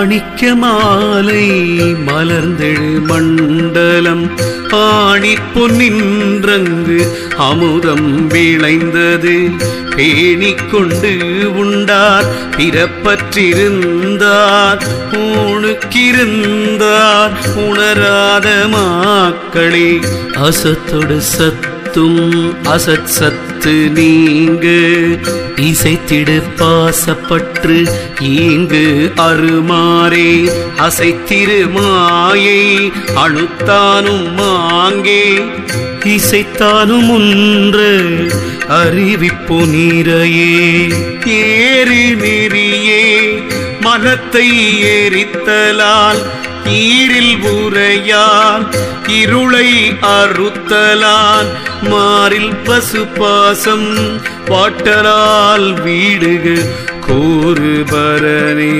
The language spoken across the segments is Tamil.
மாணிக்க மாலை மலர்ந்தெழு மண்டலம் ஆணி பொன்னின்றங்கு அமுதம் விளைந்தது பேணிக் கொண்டு உண்டார் பிறப்பற்றிருந்தார் ஊனுக்கிருந்தார் உணராத மாக்களே அசத்தொடு சத்தும் அசத் சத்து நீங்க இசைத்திடு பாசப்பற்று ஈங்கு அருமாறே அசைத்திரு மாயை அழுத்தானும் மாங்கே இசைத்தானும் ஒன்று அறிவிப்பு நீரையே ஏறி நெறியே மனத்தை எரித்தலால் ஈரில் உரையால் இருளை அறுத்தலான் மாறில் பசுபாசம் வாட்டரால் வீடுக கோருபரனே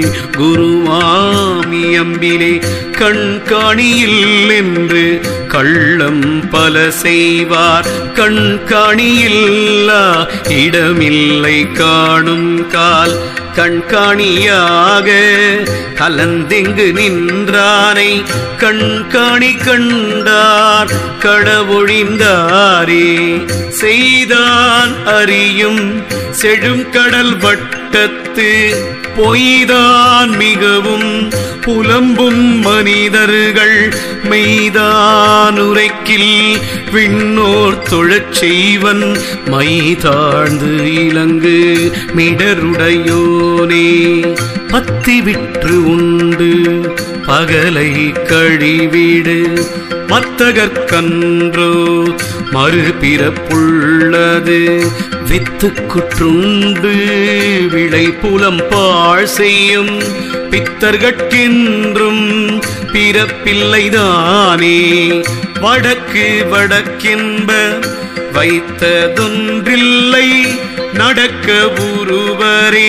குருவாமியம்பிலே கண்காணியில் என்று கள்ளம் பல செய்வார் கண்காணியில்லா இடமில்லை காணும் கால் கண்காணியாக கலந்தெங்கு நின்றானை கண்காணி கண்டார் கடவொழிந்தாரே செய்தான் அறியும் செழும் கடல் வட்டத்து பொய்தான் மிகவும் புலம்பும் மனிதர்கள் மெய்தான் உரைக்கில் விண்ணோர் தொழச் செய்வன் மை தாழ்ந்து இலங்கு மிடருடையோனே பத்தி விற்று உண்டு பகலை கழிவிடு மத்தகற்கன்றோ மறுபிறப்புள்ளது வித்துக்குற்றுண்டு விளை புலம் பாழ் செய்யும் பித்தர்கட்கின்றும் பிறப்பில்லைதானே வடக்கு வடக்கென்ப வைத்ததொன்றில்லை நடக்க உருவரே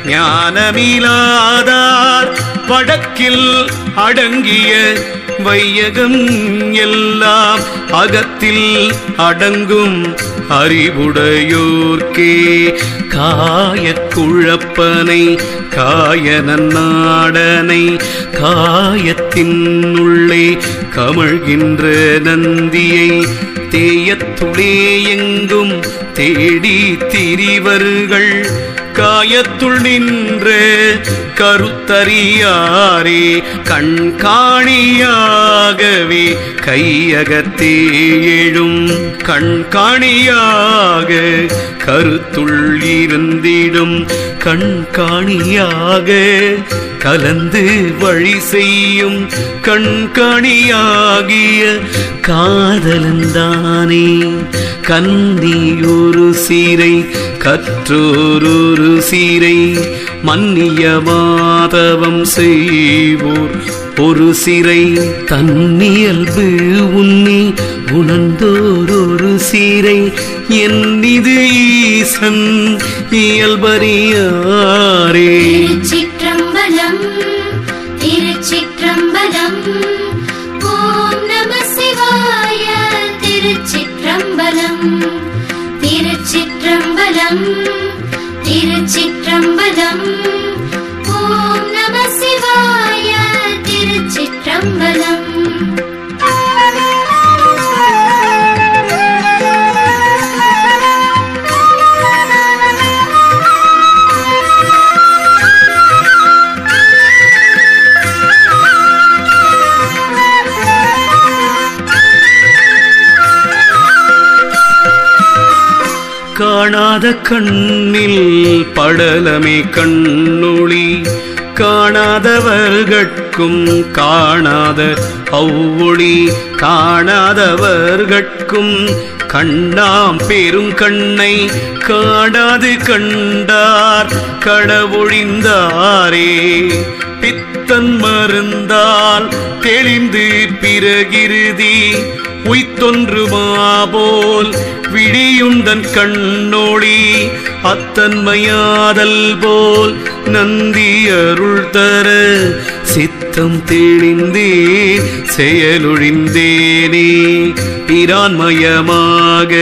ஞானமிலாதார் வடக்கில் அடங்கிய வையகம் எல்லாம் அகத்தில் அடங்கும் அறிவுடையோர்க்கே காயக் குழப்பனை காயனநாடனை காயத்தின் உள்ளே கமழ்கின்ற நந்தியை தேயத்துளே எங்கும் தேடி திரிவர்கள் காயத்துள் நின்ற கருத்தறியாரே கண்காணியாகவே கையகத்தே எழும் கண்காணியாக கருத்துள் இருந்திடும் கண்காணியாக கலந்து வழி செய்யும் கண்காணியாகிய காதலந்தானே கன்னி ஒரு சீரை கற்றோரொரு சீரை மன்னிய மாதவம் செய்வோர் ஒரு சிறை தன்னியல்பு உன்னி உணர்ந்தோரொரு சீரை என்னிது ஈசன் இயல்பறியாரே திருச்சிற்றம்பலம் திருச்சிற்றம்பலம் ஓம் நம சிவாய திருச்சிற்றம்பலம் திருச்சிற்றம்பலம் திருச்சிற்றம்பலம் ஓம் நம சிவாய திருச்சிற்றம்பலம் காணாத கண்ணில் படலமே கண்ணொளி காணாதவர்கட்கும் காணாத அவ்வொளி காணாதவர்கட்கும் கண்ணாம் பெரும் கண்ணை காணாது கண்டார் கடவொழிந்தாரே பித்தன் மருந்தால் தெளிந்து பிறகிருதி உய்த்தொன்று மாபோல் விழியுந்தன் கண்ணோடி அத்தன்மையாதல் போல் நந்தி அருள் தர சித்தம் தெளிந்தே செயலொழிந்தேனே பிரான்மயமாக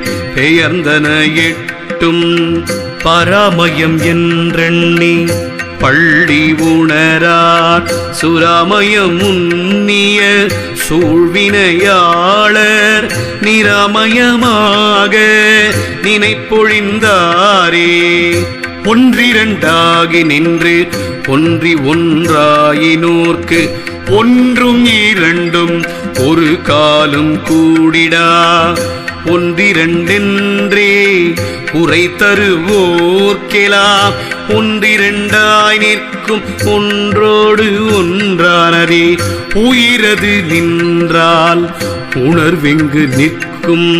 பெயர்ந்தன எட்டும் பராமயம் என்றெண்ணி பள்ளி உணரார் சுராமயம் உன்னிய சூழ்வினையாளர் நிராமயமாக நினைப்பொழிந்தாரே ஒன்றிரண்டாகி நின்று ஒன்றி ஒன்றாயினோர்க்கு ஒன்றும் இரண்டும் ஒரு காலும் கூடிடா ஒன்றிரண்டென்றே உரை தருவோர்க்கெலாம் ஒன்றிரண்டாய் நிற்கும் ஒன்றோடு ஒன்றானதே உயிரது நின்றால் உணர்வெங்கு நிற்கும்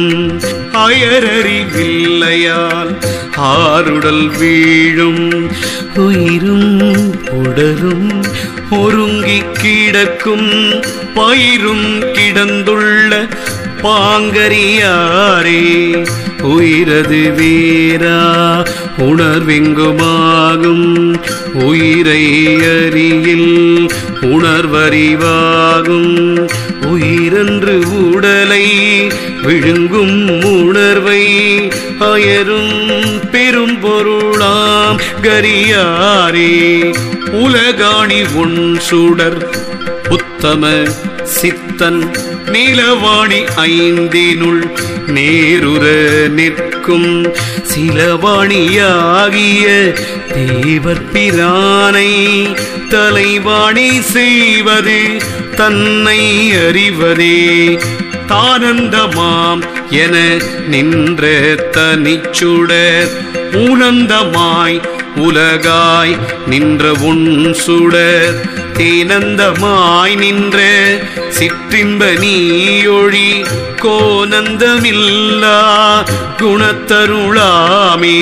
அயரறிவில்லையால் ஆருடல் வீழும் உயிரும் உடலும் ஒருங்கி கிடக்கும் பயிரும் கிடந்துள்ள பாங்கரியாரே உயிரது வேரா உணர்வெங்குமாகும் உயிரை அறியில் உணர்வறிவாகும் உயிரென்று உடலை விழுங்கும் உணர்வை அயரும் பெரும் பொருளாம் கரியாரே உலகாணி உன் சுடர் உத்தம சித்தன் நீலவாணி ஐந்தினுள் நேருற நிற்கும் சிலவாணியாகிய தேவர் பிரானை தலைவாணி செய்வது தன்னை அறிவதே தானந்தமாம் என நின்ற தனிச்சுடர் ஊனந்தமாய் உலகாய் நின்ற உன் சுடர் தேனந்தமாய் நின்ற சிற்றின்ப நீயொழி கோனந்தமில்லா குணத்தருளாமே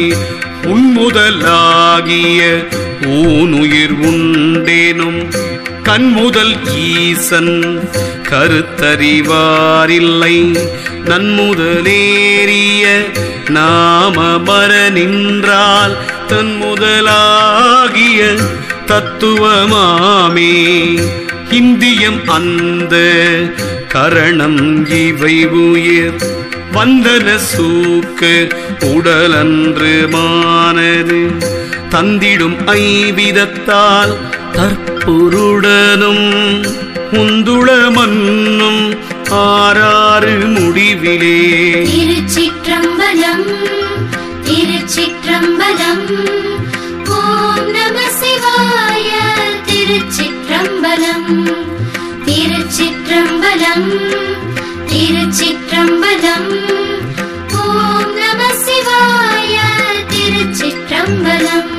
உன்முதலாகிய ஊனுயிர் உண்டேனும் கண்முதல் ஈசன் கருத்தறிவாரில்லை நன்முதலேறிய நாம மர நின்றால் தன் முதலாகிய தத்துவமாமே இந்தியம் அந்த கரணம் இவை உயிர் வந்தன சூக்கு உடலன்று மானது தந்திடும் ஐவிதத்தால் தற்பொருடனும் முந்துள மன்னும் ஆறாறு முடிவிலே திருச்சிற்றம்பலம் திருச்சிற்றம்பலம் ஓம் நம சிவாய திருச்சிற்றம்பலம் திருச்சிற்றம்பலம் திருச்சிற்றம்பலம் ஓம் நம சிவாய திருச்சிற்றம்பலம்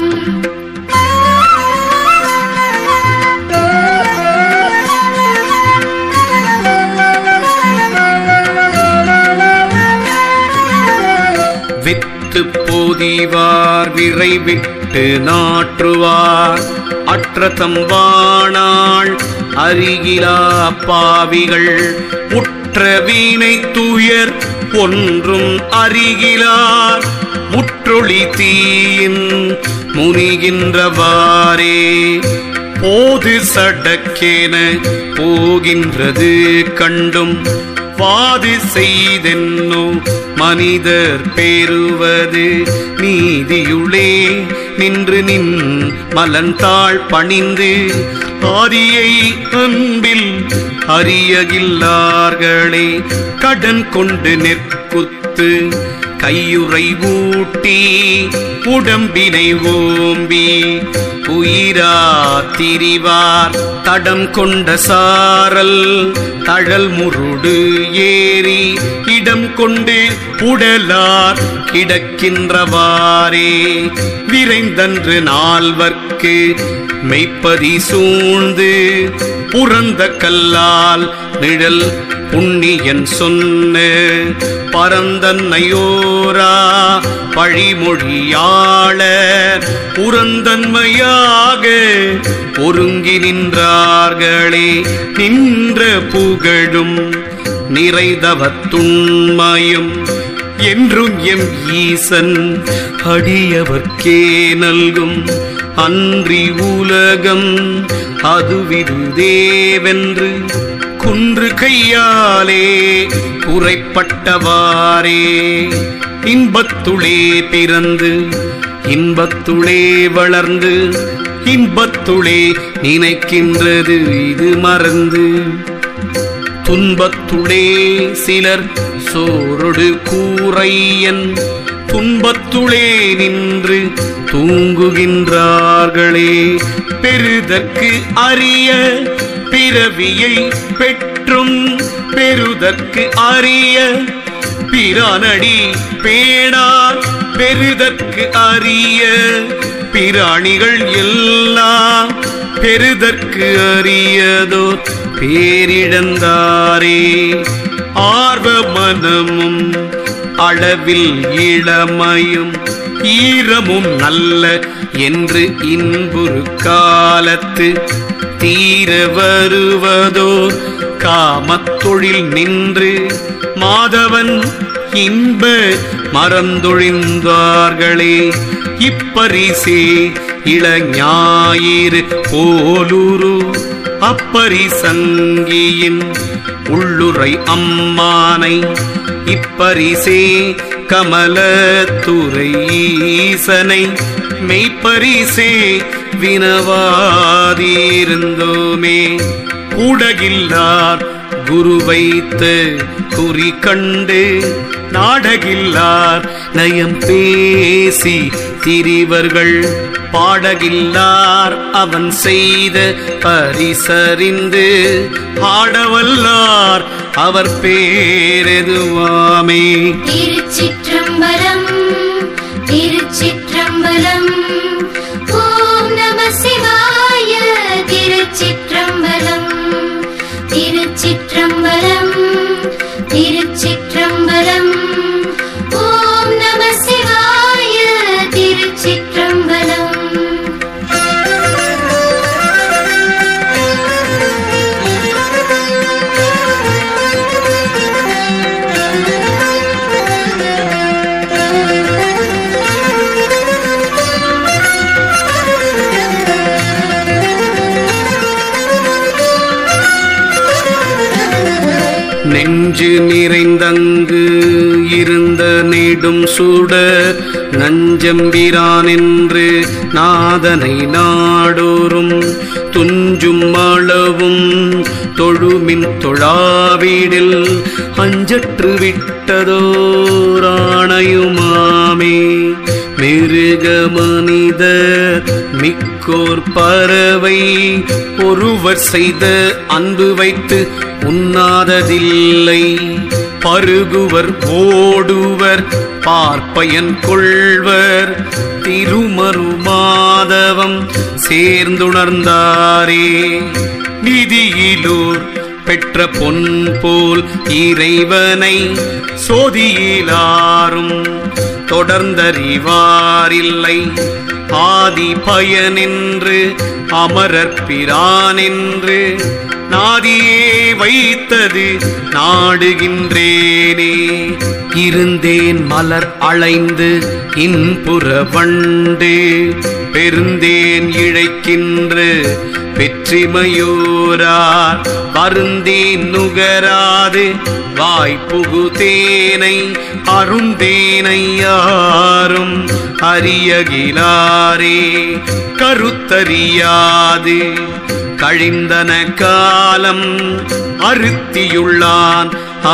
வித்து போதிவார் விரை விட்டு நாற்றுவார் அற்றதம் வாணாள் அருகிலா பாவிகள் உற்ற வீணை துயர் ஒன்றும் அருகிலார் முற்றொளி தீயின் முனிகின்றவாறே போது சடக்கேன போகின்றது கண்டும் வாது செய்தென்னோ மனிதர் பெறுவது நீதியுளே நின்று நின் மலன்தாள் பணிந்து ஆதியை அன்பில் அறியகில்லார்களே கடன் கொண்டு நெற்குத்து கையுறை ஊட்டி உடம்பினை ஓம்பி உயிரா திரிவார் தடம் கொண்ட சாரல் தழல் முருடு ஏறி இடம் கொண்டு உடலார் கிடக்கின்றவாறே விரைந்தன்று நால்வர்க்கு மெய்ப்பதி சூழ்ந்து புறந்த கல்லால் நிழல் புண்ணியன் சொன்ன பரந்தன்னையோரா பழிமொழியாளர் புறந்தன்மையாக ஒருங்கி நின்றார்களே நின்ற புகழும் நிறைதவத்துண்மையும் என்றும் எம் ஈசன் அடியவர்க்கே நல்கும் அன்றி உலகம் அதுவிருதேவென்று குன்று கையாலே குறைப்பட்டவாறே இன்பத்துளே பிறந்து இன்பத்துளே வளர்ந்து இன்பத்துளே நினைக்கின்றது இது மறந்து துன்பத்துளே சிலர் சோரொடு கூரையன் துன்பத்துளே நின்று தூங்குகின்றார்களே பெருதற்கு அரிய பிறவியை பெற்றும் பெருதற்கு அரிய பிரானடி பேணார் பெருதற்கு அரிய பிராணிகள் எல்லாம் பெருதற்கு அரியதோ பேரிழந்தாரே ஆர்வ மனமும் அளவில் இளமையும் ஈரமும் நல்ல என்று இன்புறு காலத்து தீர வருவதோ காமத்தொழில் நின்று மாதவன் இன்ப மறந்தொழிந்தார்களே இப்பரிசே இளஞாயிறு போலுரு அப்பரிசங்கியின் உள்ளுரை அம்மானை இப்பரிசே கமலத்துறை ஈசனை மெய்ப்பரிசே வினவாதிருந்தோமே கூடகில்லார் குரு வைத்து குறி கண்டு நாடகில்லார் நயம் பேசி திரிவர்கள் பாடகில்லார் அவன் செய்த பரிசறிந்து ஆடவல்லார் அவர் பேரெதுவாமே திருச்சிற்றம்பலம் திருச்சிற்றம்பலம் ஓம் நம சிவாய திருச்சிற்றம்பலம் திருச்சிற்றம்பலம் திருச்சிற்றம்பலம் ஓம் நம சிவாய திருச்சிற்றம்பலம் நெஞ்சு நிறைந்தங்கு இருந்த நெடும் சுட நஞ்சம்பிரான் என்று நாதனை நாடோறும் துஞ்சும் அளவும் தொழுமின் தொழாவீடில் அஞ்சற்று விட்டதோராணையுமாமே மிருக மனித மிக்கோர் பறவை ஒருவர் செய்த அன்பு வைத்து உண்ணாததில்லை பருகுவர் ஓடுவர் பார்ப்பயன் கொள்வர் திருமருமாதவம் சேர்ந்துணர்ந்தாரே நிதியிலோர் பெற்ற பொன் போல் இறைவனை சோதியிலாரும் தொடர்ந்தறிவாரில்லை ஆதி பயனென்று அமரர் பிரானென்று நாதியே வைத்தது நாடுகின்றேனே இருந்தேன் மலர் அலைந்து இன்புற வண்டு பெருந்தேன் இழைக்கின்ற வெற்றிமையோரார் வருந்தேன் நுகராது வாய்ப்புகு தேனை அருந்தேனை யாரும் அறியகிலாரே கருத்தறியாது கழிந்தன காலம் அருத்தியுள்ளான்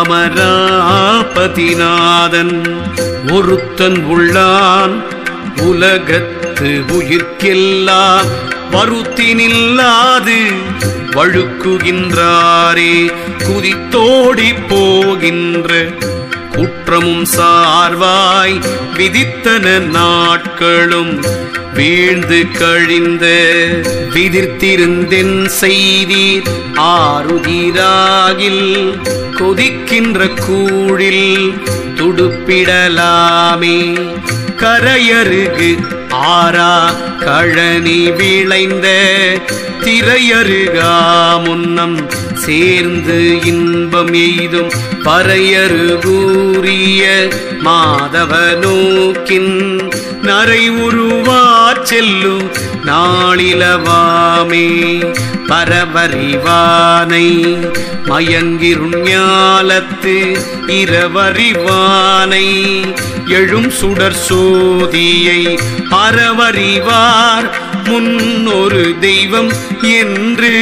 அமராபதிநாதன் ஒருத்தன் உள்ளான் உலகத்து உயிர்க்கெல்லாம் வருத்தினில்லாது வழுக்குகின்றாரே குதித்தோடி போகின்ற குற்றமும் சார்வாய் விதித்தன நாட்களும் வீழ்ந்து கழிந்த விதிர்த்திருந்தென் செய்தீர் ஆறுதிராகில் கொதிக்கின்ற கூழில் துடுப்பிடலாமே கரையருகு ஆரா கழனி விளைந்த திரையருகா முன்னம் சேர்ந்து இன்பம் எய்தும் பறையருகூறிய மாதவ நோக்கின் நரை உருவாச் செல்லும் நாளிலவாமே பரவறிவானை மயங்கிருஞாலத்து இரவறிவானை எழும் சுடர் சோதியை அறவறிவார் முன்னொரு தெய்வம் என்று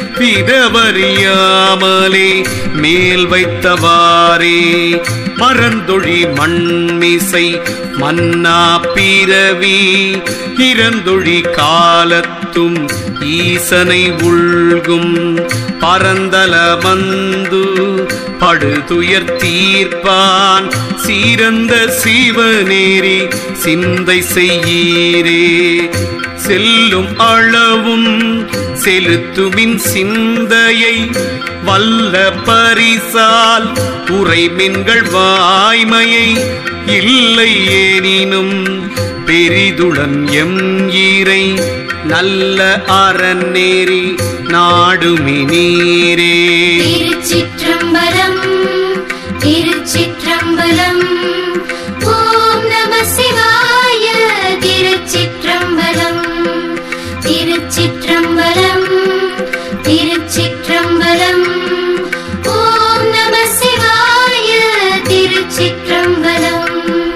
விடவறியாமலே மேல் வைத்தவாறே மறந்தொழி மண்மிசை மன்னா பிறவி இறந்தொழி காலத்தும் ஈசனை உள்கும் பரந்தல வந்து படுதுயர் தீர்ப்பான் சீரந்த சிவநேரி சிந்தை செய்யீரே செல்லும் அளவும் செலுத்துமின் சிந்தையை வல்ல பரிசால் உரைமின்கள் வாய்மையை இல்லை ஏனினும் பெரிதுளன் எம் ஈரை நல்ல அறநேரி நாடுமி நீரே திருச்சிற்றம்பலம் திருச்சிற்றம்பலம் ஓம் நம சிவாய திருச்சிற்றம்பலம் திருச்சிற்றம்பலம் திருச்சிற்றம்பலம் ஓம் நம சிவாய திருச்சிற்றம்பலம்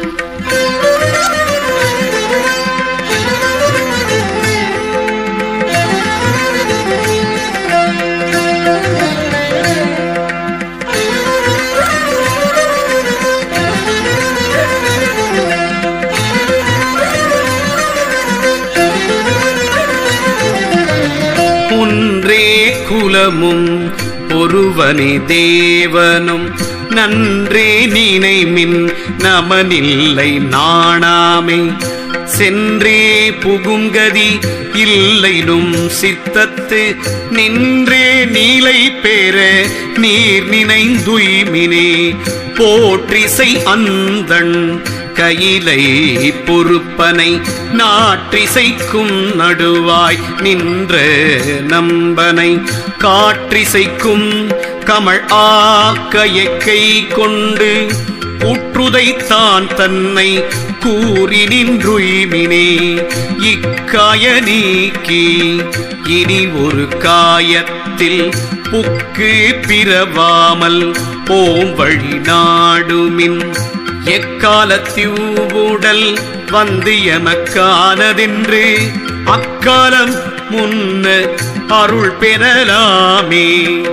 ஒன்றே குலமும் ஒருவனே தேவனும் நன்றே நினைமின் நமனில்லை நாணாமே சென்றே புகுங்கதி இல்லைனும் சித்தத்து நின்றே நீலை பெற நீர் நினைந்துய்மினே போற்றிசை அந்தண் கையிலை பொறுப்பனை நாற்றிசைக்கும் நடுவாய் நின்ற நம்பனை காற்றிசைக்கும் கமழ் ஆக்கையை கொண்டு ஊற்றுதைத்தான் தன்னை கூறி நின்றுய்மினே இக்காய நீக்கி இனி ஒரு காயத்தில் புக்கு பிறவாமல் போம் வழி நாடுமின் எக்காலத்தியூடல் வந்து எமக்கானதென்று அக்காலம் முன்ன அருள் பெறலாமே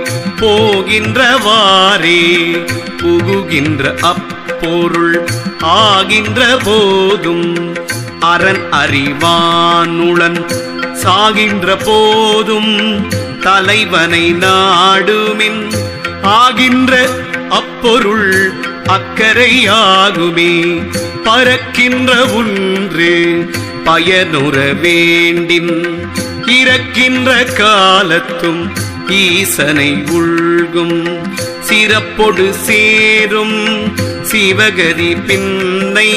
போகின்றவாறே புகுகின்ற அப்பொருள் ஆகின்ற போதும் அரண் அறிவானுளன் சாகின்ற போதும் தலைவனை நாடுமின் ஆகின்ற அப்பொருள் அக்கறையாகுமே பறக்கின்ற ஒன்று பயனுற வேண்டின் இறக்கின்ற காலத்தும் ஈசனை உள்கும் சிறப்பொடு சேரும் சிவகதி பின்னை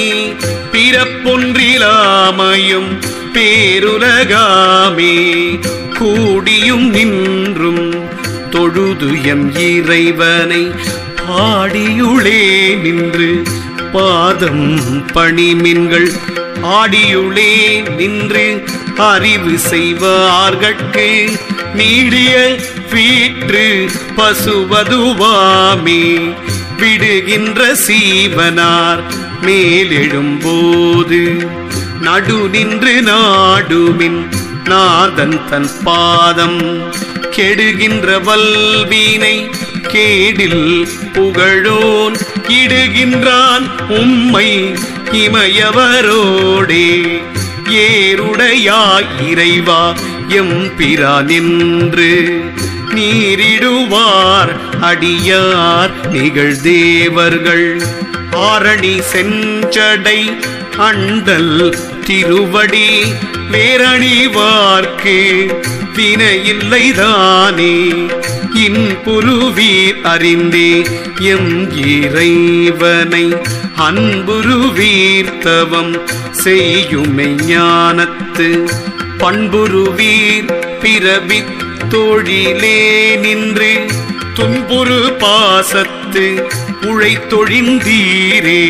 பிறப்பொன்றிலாமையும் பேருலகாமே கூடியும் நின்றும் தொழுது எம் இறைவனை பாடியுளே நின்று பாதம் பணிமின்கள் ஆடியுளே நின்று அறிவு செய்வார்கட்கு நீடிய வீற்று பசுவதுவாமே விடுகின்ற சீவனார் மேலெழும்போது நடு நின்று நாடுமின் நாதன் தன் பாதம் கெடுகின்ற வல்வீனை கேடில் புகழோன் இடுகின்றான் உம்மை இமயவரோடே ஏருடையாய் இறைவா எம்பிரா நின்று நீரிடுவார் அடியார் நிகழ்தேவர்கள் ஆரணி செஞ்சடை அண்டல் திருவடி வேரணிவார்க்கு வினையில்லைதானே இன்புருவீர் அறிந்தே எம் இறைவனை அன்புருவீர் தவம் செய்யுமை ஞானத்து பண்புருவீர் பிறவித் தொழிலே நின்று துன்புறு பாசத்து உழைத்தொழிந்தீரே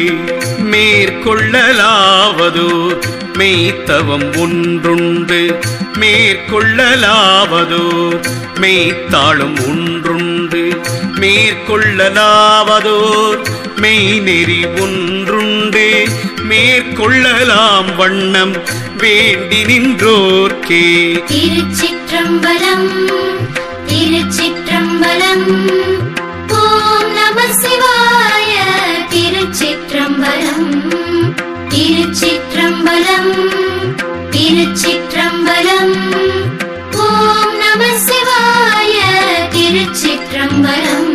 மேற்கொள்ளலாவதோர் மெய்த்தவம் ஒன்றுண்டு மேற்கொள்ளலாவதோர் மெய்த்தாளும் ஒன்றுண்டு மேற்கொள்ளலாவதோர் மெய்நெறி ஒன்றுண்டு மேற்கொள்ளலாம் வண்ணம் வேண்டி நின்றோர்க்கே திருச்சிற்றம்பலம் திருச்சிற்றம்பலம் ஓம் நம சிவாய திருச்சிற்றம்பலம் திருச்சிற்றம்பலம் திருச்சிற்றம்பலம் ஓம் நம சிவாய திருச்சிற்றம்பலம்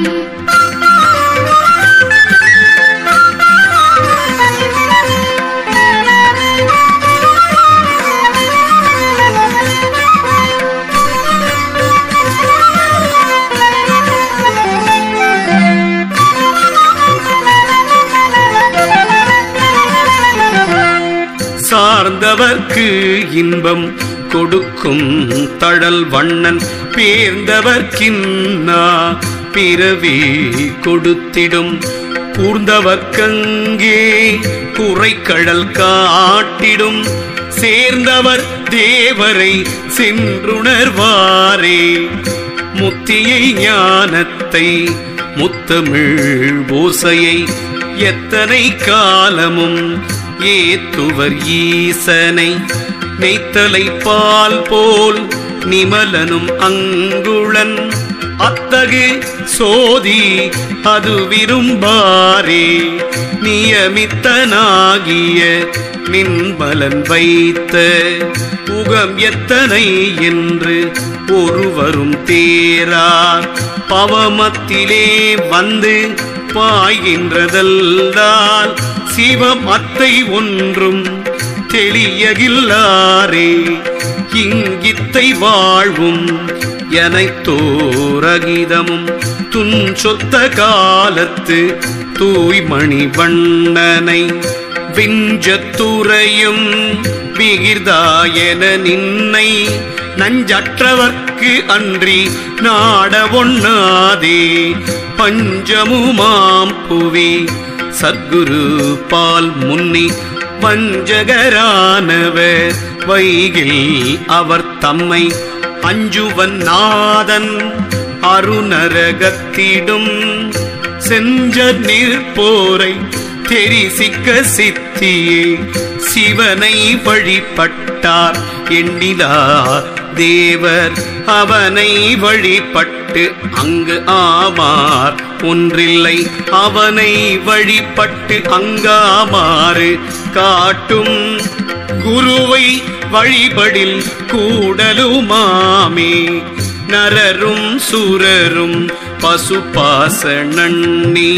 சார்ந்தவர்க்கு இன்பம் கொடுக்கும் தழல் வண்ணன் பேர்ந்தவர்க்கின்னா பிறவி கொடுத்திடும் கூர்ந்தவர்க்கங்கே குறைக்கடல் காட்டிடும் சேர்ந்தவர் தேவரை சென்றுணர்வாரே முத்தியை ஞானத்தை முத்தமிழ் ஓசையை எத்தனை காலமும் ஏத்துவர் ஈசனை நெய்த்தலை பால் போல் நிமலனும் அங்குளன் அத்தகு சோதி அது விரும்பாரே நியமித்தனாகிய நின்பலன் வைத்த உகம் எத்தனை என்று ஒருவரும் தேரார் பவமத்திலே வந்து பாய்கின்றதல்லால் சிவம் அத்தை ஒன்றும் தெளியகில்லாரே இங்கித்தை வாழ்வும் எனைத்தோரகிதமும் துன் சொத்த காலத்து தூய்மணி வண்ணனை விஞ்சத்துறையும் விகிர்தாயன நின்னை நஞ்சற்றவர்க்கு அன்றி நாட ஒண்ணாதே பஞ்சமுமாம் புவி சத்குரு பால் முன்னி வஞ்சகரானவர் வைகில் அவர் தம்மை அஞ்சுவன் நாதன் அருநரகத்திடும் செஞ்ச நிற்போரை தெரிசிக்க சித்தியே சிவனை வழிபட்டார் எண்ணிலா தேவர் அவனை வழிபட்டு அங்கு ஆமார் ஒன்றில்லை அவனை வழிபட்டு அங்காமாறு காட்டும் குருவை வழிபடில் கூடலுமாமே நரரும் சுரரும் பசுபாச நன்னி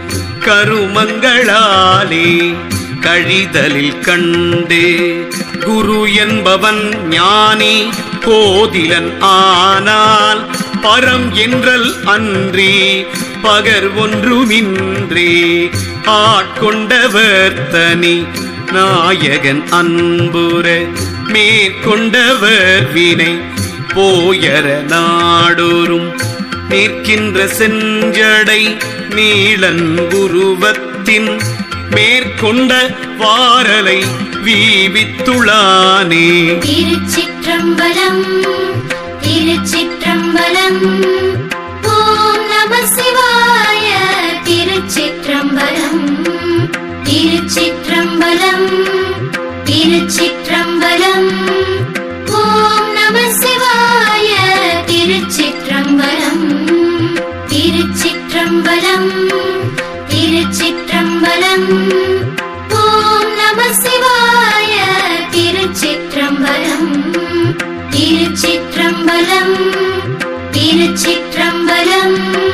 கருமங்களாலே கழிதலில் கண்டு குரு என்பவன் ஞானி கோதிலன் ஆனால் பரம் என்றல் அன்றி பகர் ஒன்றுமின்றே ஆட்கொண்டவர் தனி நாயகன் அன்புற மேற்கொண்டவர் வினை போயர நாடோறும் நிற்கின்ற செஞ்சடை நீளன் உருவத்தின் மேற்கொண்ட வாரலை வீவித்துளானே திருச்சிற்றம்பலம் திருச்சிற்றம்பலம் ஓம் நம சிவாய திருச்சிற்றம்பலம் திருச்சிற்றம்பலம் திருச்சிற்றம்பலம் ஓம் நம சிவாய திருச்சிற்றம்பலம் திருச்சிற்றம்பலம் திருச்சிற்றம்பலம் ஓம் நம சிவாய திருச்சிற்றம்பலம் திருச்சிற்றம்பலம் திருச்சிற்றம்பலம்